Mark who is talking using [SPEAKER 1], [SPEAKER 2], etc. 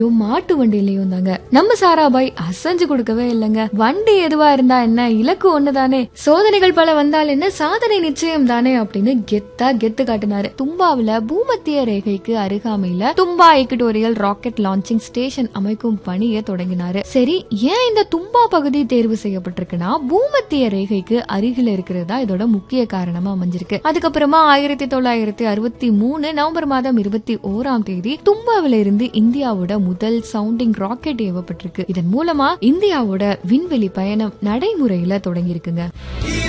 [SPEAKER 1] மாட்டு வண்டியிலயும் தாங்க நம்ம சாராபாய் அசைஞ்சு கொடுக்கவே இல்லைங்க வண்டி எதுவா இருந்தா என்ன இலக்கு ஒண்ணுதானே சோதனைகள் பல வந்தால் என்ன சாதனை நிச்சயம் தானே அப்படின்னு கெத்தா கெத்து காட்டினாரு தும்பாவுல பூமத்திய ரேகைக்கு அருகாமையில Thumba equatorial rocket launching station அமைக்கும் பணியை தொடங்கினாரு சரி ஏன் இந்த தும்பா பகுதி தேர்வு செய்யப்பட்டிருக்குன்னா பூமத்திய ரேகைக்கு அருகில் இருக்கிறதா இதோட முக்கிய காரணமா அமைஞ்சிருக்கு அதுக்கப்புறமா ஆயிரத்தி தொள்ளாயிரத்தி அறுபத்தி மூணு நவம்பர் மாதம் இருபத்தி ஓராம் தேதி தும்பாவில இருந்து இந்தியாவோட முதல் சவுண்டிங் ராக்கெட் ஏவப்பட்டிருக்கு இதன் மூலமா இந்தியாவோட விண்வெளி பயணம் நடைமுறையில தொடங்கி இருக்குங்க